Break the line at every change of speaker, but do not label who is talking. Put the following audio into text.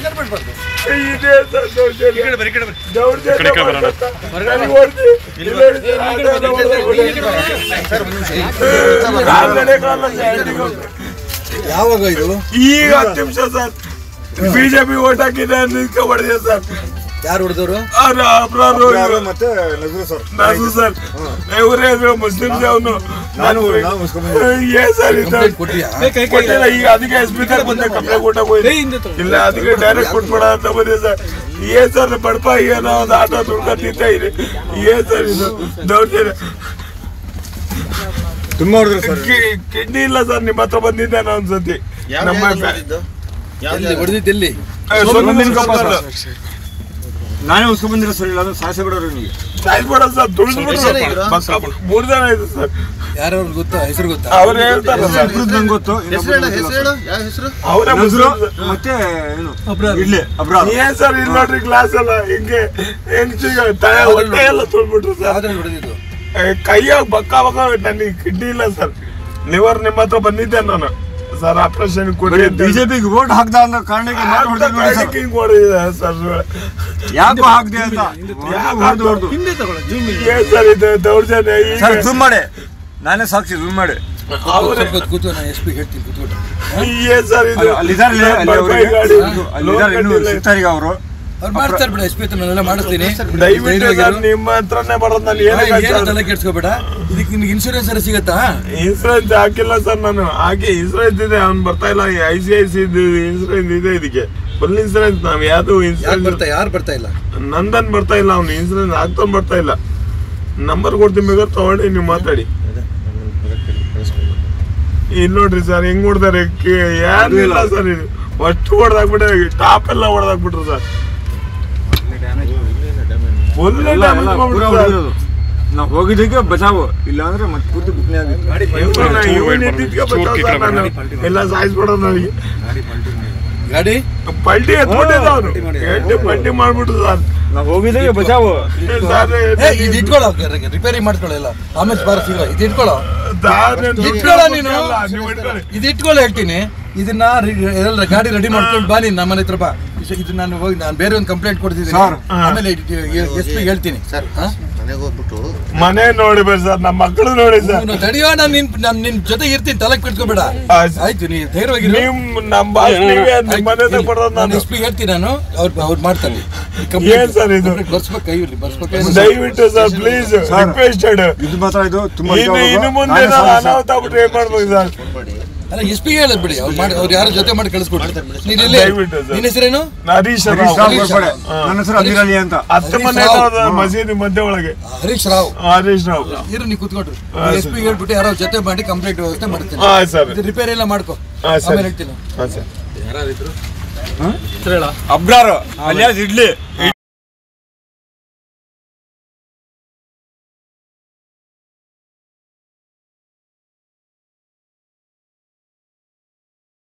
ಬಿಡ್ಬಾರ್ದು
ಇದೇ ಸರ್ ದೌರ್ಜನ್ಯ ದೌರ್ಜನ್ಯ ಮಾಡ್ಕೊತ. ನನಗೆ ಹೊಡ್ದು, ಇಲ್ಲಿ ಹೊಡ್ದು, ಆಟೋನ ಹೊಡ್ದು, ಕಾಲ್ ನಡೆಯಕ್ಕಾಗಲ್ಲ ಸರ್, ಎಲ್ಲಿಗೂ.
ಯಾವಾಗ ಇದು
ಈಗ ಹತ್ತು ನಿಮಿಷ ಸರ್ ಬಿಜೆಪಿ ಓಟ್ ಹಾಕಿದೆ ನಿಂತ್ಕೊ ಹೊಡೆದಿದೆ ಸರ್
ಯಾರು ಹೊಡೆದವರು
ಅವ್ರ ಅಪರಾಧ
ಯಾರು ಮತ್ತೆ ನಗರ ಸರ್
ನಾನು ಸರ್ ಇವರೇ ಮುಸ್ಲಿಮ್ಸ್ ಅವನು
ನಾನು ನಾವು ಮುಸ್ಕೊಂಡ್
ಏ ಸರ್ ಇದು
ಕಂಪ್ಲೇಂಟ್ ಕೊಟ್ಟಿಯಾ
ಕೊಟ್ಟಿಲ್ಲ ಈಗ ಅದಕ್ಕೆ ಸ್ಪೀಕರ್ ಬಂದೆ ಕಂಪ್ಲೇಂಟ್ ಕೊಟ್ಟಾಗ ಹೋಯ್ತು ಇಲ್ಲ ಅದಕ್ಕೆ ಡೈರೆಕ್ಟ್ ಕೊಟ್ಬಿಡ ಅಂತ ಬಂದೆ ಸರ್ ಏನ್ ಸರ್ ಬಡಪ ಏನೋ ಒಂದು ಆಟೋ ದುಡ್ಡು ತಿಂತ ಇದೆ ಏನ್ ಸರ್ ಇದು ದೌರ್ಜನ್ಯ
ತುಂಬಾ ಹೊಡೆದ್ರು ಸರ್
ಕಿ- ಕಿಡ್ನಿ ಇಲ್ಲ ಸರ್ ನಿಮ್ಮ ಹತ್ರ ಬಂದಿದ್ದೆ ನಾನು ಒಂದ್ಸತಿ ನಮ್ಮ
ಎಲ್ಲಿ ಹೊಡೆದಿದ್ದು ಎಲ್ಲಿ
ನಾನೇ ಉಸ್ಕೊಂಡ್ ಬಂದಿರೋ ಸರ್ ಇಲ್ಲ ಅಂದ್ರೆ ಸಾಯಿಸಿ ಬಿಡೋರು ನಿಮಗೆ
ಸಾಯ್ಬೇಡ ಸರ್ ದುಡ್ದು ಮೂರು ಜನ ಇದೆ ಸರ್
ಯಾರು ಗೊತ್ತಾ ಹೆಸರು ಗೊತ್ತಾ
ಅವ್ರು ಹೇಳ್ತಾರ ಸರ್
ನಂಗೆ ಗೊತ್ತು
ಹೆಸರು ಹೆಸರು ಯಾವ ಹೆಸರು
ಅವರೇ
ನಜರು
ಮುಸ್ಲಿಮ್ಸ್
ಮತ್ತೆ ಏನು ಇಡ್ಲಿ ಅಬ್ರಾರ್
ಏನ್ ಸರ್ ಇಲ್ಲಿ ನೋಡ್ರಿ ಗ್ಲಾಸ್ ಎಲ್ಲ ಹಿಂಗೆ ಹೆಂಗ್ ಸಿಗ ತಲೆ ಹೊಟ್ಟೆ ಎಲ್ಲ ತುಳ್ಬಿಟ್ರು ಸರ್
ಯಾವ್ದ್ರಲ್ಲಿ ಹೊಡೆದಿದ್ದು
ಕೈಯಾಗ ಬಕ್ಕ ಬಕ್ಕ ನನಗೆ ಕಿಡ್ನಿ ಇಲ್ಲ ಸರ್ ಲಿವರ್ ನಿಮ್ಮ ಹತ್ರ ಬಂದಿದ್ದೆ ನಾನು ಸರ್ ಆಪರೇಷನ್ ಕೊಡಿ ಅಂತ
ಬಿಜೆಪಿಗೆ ವೋಟ್ ಹಾಕ್ದ ಅನ್ನೋ ಕಾರಣಕ್ಕೆ ಮಾತು ಹೊಡೆದ್ರು ನೋಡಿ ಸರ್
ಹಿಂಗ್ ಹೊಡೆದಿದೆ ಸರ್
ಯಾಕೋ ಹಾಕ್ದೆ ಅಂತ ಹೊಡೆದು ಹೊಡೆದು
ಏನ್ ಸರ್ ಇದು ದೌರ್ಜನ್ಯ ಈಗ
ಸರ್ ಜೂಮ್ ಮಾಡಿ ನಾನೇ ಸಾಕ್ಷಿ ಜೂಮ್ ಮಾಡಿ
ಅವ್ರೇ
ಸ್ವಲ್ಪ ಹೊತ್ತು ಕೂತು ನಾನು ಎಸ್ ಪಿ ಹೇಳ್ತೀನಿ ಕೂತ್ಬಿಟ್ಟು
ಏನ್ ಸರ್ ಇದು
ಅಲ್ಲಿ- ಅಲ್ಲಿದ್ದಾರೆ ಅಲ್ಲಿ- ಅಲ್ಲಿ
ಬರ್ಬೈ
ಅವ್ರಿಗೆ-
ಗಾಡಿ
ಅಲ್ಲಿದ್ದಾರೆ ಇನ್ನು
ಲೋಕಲ್ ಇಲ್ಲ.
ಸಿಗ್ತಾರೆ ಈಗ ಅವರು
ಅವ್ರು ಮಾಡ್ತಾರೆ ಬಿಡ ಎಸ್ ಪಿ ಹತ್ರ ನಾನೆಲ್ಲ ಮಾಡಿಸ್ತೀನಿ
ದಯವಿಟ್ಟು ಸರ್ ನಿಮ್ಮ ಹತ್ರನೇ ಬರೋದು ನಾನು
ಏನು
ಏನಕ್ಕೆ
ತಲೆ ಕೆಡ್ಸ್ಕೊಬೇಡ ಇದಕ್ಕೆ ನಿಮ್ಗೆ ಇನ್ಶೂರೆನ್ಸ್ ಎಲ್ಲ ಸಿಗತ್ತಾ
ಇನ್ಸೂರೆನ್ಸ್ ಹಾಕಿಲ್ಲ ಸರ್ ನಾನು ಹಾಕಿ ಇನ್ಸೂರೆನ್ಸ್ ಇದೆ ಅವ್ನು ಬರ್ತಾ ಇಲ್ಲ I C I C insurance ಇದೆ ಇದಕ್ಕೆ ಫುಲ್ ಇನ್ಸೂರೆನ್ಸ್ ನಾವ್ ಯಾವ್ದು
ಯಾರು
ಇನ್ಸೂರೆನ್ಸ್
ಬರ್ತಾ ಯಾರು ಬರ್ತಾ ಇಲ್ಲ
ನಂದನ್ ಬರ್ತಾ ಇಲ್ಲ ಅವ್ನು ಇನ್ಸೂರೆನ್ಸ್ ಹಾಕ್ತಾನ್ ಬರ್ತಾ ಇಲ್ಲ ನಂಬರ್ ಕೊಡ್ತೀನಿ ಬೇಕಾದ್ರೆ ತಗೊಂಡು ನೀವು ಮಾತಾಡಿ ಇಲ್ಲಿ ನೋಡ್ರಿ ಸರ್ ಹೆಂಗ್ ಹೊಡ್ದಾರೆ ಯಾರು ಇಲ್ಲ ಸರ್ ಇದು ಅಷ್ಟು ಹೊಡೆದಾಕ್ಬಿಟ್ರೆ ಟಾಪ್ ಎಲ್ಲ ಹೊಡೆದಾಕ್ಬಿಟ್ರು ಸರ್ ಫುಲ್
ಎಲ್ಲ ಎಲ್ಲ ಪೂರ ಹೊಡೆದಿರೋದು ನಾವು ಹೋಗಿದ್ದಕ್ಕೆ ಬಚಾವು ಇಲ್ಲ ಅಂದ್ರೆ ಮತ್ತೆ ಪೂರ್ತಿ ಬುಕ್ನೆ ಆಗಿತ್ತು
ಎಲ್ಲ ಸಾಯಿಸ್ಬಿಡೋದು ನನಗೆ
ಗಾಡಿ
ಪಲ್ಟಿ ಎತ್ಕೊಂಡಿದ್ದ ಅವನು ಎಣ್ಣೆ ಪಲ್ಟಿ ಮಾಡ್ಬಿಟ್ರು ಸರ್
ನಾವು ಹೋಗಿದ್ದಕ್ಕೆ ಬಚಾವು
ಸರ್
ಏ ಇದು ಇಟ್ಕೊಳ್ಳೋ ರಿಪೇರಿ ಮಾಡ್ಕೊಳ್ಳಲ್ಲ ಆಮೇಲೆ ಬಾರ ಸಿಗಲ್ಲ ಇದು ಇಟ್ಕೊಳ್ಳೋ
ದಾರಿ
ಇಟ್ಕೊಳ್ಳೋ ನೀನು
ಅಲ್ಲ, ನೀವು ಇಟ್ಕೊಳ್ಳಿ.
ಇದು ಇಟ್ಕೊಳ್ಳೋ ಹೇಳ್ತೀನಿ ಇದನ್ನ ರಿ- ಎಲ್ಲ ಗಾಡಿ ರೆಡಿ ಮಾಡ್ಕೊಂಡು ಬಾ ನೀನು ನಮ್ಮನೆ ಹತ್ರ ಬಾ ಇದು- ಇದು ನಾನು ಹೋಗಿ ನಾನು ಬೇರೆ ಒಂದು ಕಂಪ್ಲೇಂಟ್ ಕೊಡ್ತಿದ್ದೀನಿ
ಸರ್.
ಆಮೇಲೆ ಎಸ್ ಪಿ ಹೇಳ್ತೀನಿ
ಸರ್
ಹಾ?
ಮನೆಗೆ ಹೋಗ್ಬಿಟ್ಟು
ಮನೆ ನೋಡಿ ಬೇಡ ಸರ್ ನಮ್ಮ ಮಕ್ಕಳು ನೋಡಿ ಸರ್
ಅವ್ನು ತಡಿಯೋ ನಾನು ನಿನ್ ನಾನು ನಿನ್ ಜೊತೆ ಇರ್ತೀನಿ ತಲೆ ಕೆಡ್ಸ್ಕೊಬೇಡ
ಆಯ್ತು.
ಆಯ್ತು ನೀ ಧೈರ್ಯವಾಗಿರು
ನಿಮ್ ನಮ್ಮ ಬಾಸ್ ನೀವೇ ನಿಮ್ಮ ಮನೆ ಹತ್ರ ಕೊಡೋದು
ನಾನು
ನಾನು
ಎಸ್ ಪಿ ಹೇಳ್ತೀನಿ ನಾನು ಅವ್ರು ಅವ್ರು ಮಾಡ್ತಾರೆ
ಏನ್ ಸರ್ ಇದು?
ಬರ್ಸ್ಬೇಕು ಕೈ ಇರ್ಲಿ ಬರ್ಸ್ಬೇಕು
ದಯವಿಟ್ಟು ಸರ್ ಪ್ಲೀಸ್
ಸರ್.
ರಿಕ್ವೆಸ್ಟೆಡ್
ಇದು ಮಾತ್ರ ಇದು ತುಂಬಾ
ಇನ್ನು ಇನ್ನು ಮುಂದೆ
ನಾನೇ
ನಾನು
ಸಾಕು ಸರ್.
ಅನಾಹುತ ಆಗ್ಬಿಟ್ರೆ ಏನ್ ಮಾಡ್ಬೇಕು ಸರ್
ಅಲ್ಲ ಎಸ್ ಪಿ ಹೇಳದ್ ಬಿಡಿ ಅವ್ರು ಮಾಡಿ ಅವ್ರು ಯಾರ ಜೊತೆ ಮಾಡಿ ಕಳಿಸ್ಕೊಡ್ರಿ ನೀನ್ ಇಲ್ಲಿ
ದಯವಿಟ್ಟು ಸರ್.
ನಿನ್ನ ಹೆಸರೇನು
ಹರೀಶ್
ಹರೀಶ್ ರಾವ್
ರಾವ್
ಗೋರ್ಪಡೆ. ನನ್ನ ಹೆಸರು ಅಮೀರ್ ಅಲಿ ಅಂತ
ಹತ್ತು ಮನೆ
ಹರೀಶ್ ರಾವ್.
ಇದಾವೆ ಮಸೀದಿ ಮಧ್ಯ ಒಳಗೆ
ಹರೀಶ್ ರಾವ್
ಹರೀಶ್ ರಾವ್
ಇರು ನೀವು ಕುತ್ಕೊಡ್ರಿ ಎಸ್ ಪಿ ಹೇಳ್ಬಿಟ್ಟು ಯಾರೋ ಜೊತೆ ಮಾಡಿ ಕಂಪ್ಲೇಂಟ್ ವ್ಯವಸ್ಥೆ ಮಾಡ್ತೀನಿ
ಹಾ ಸರ್
ಇದು ರಿಪೇರಿ ಎಲ್ಲ ಮಾಡ್ಕೊ
ಹಾ, ಸರಿ.
ಆಮೇಲೆ ಹೇಳ್ತೀನಿ
ಹಾ ಸರ್
ಅಬ್ರಾರ್ ಅಲಿಯಾಸ್ ಇಡ್ಲಿ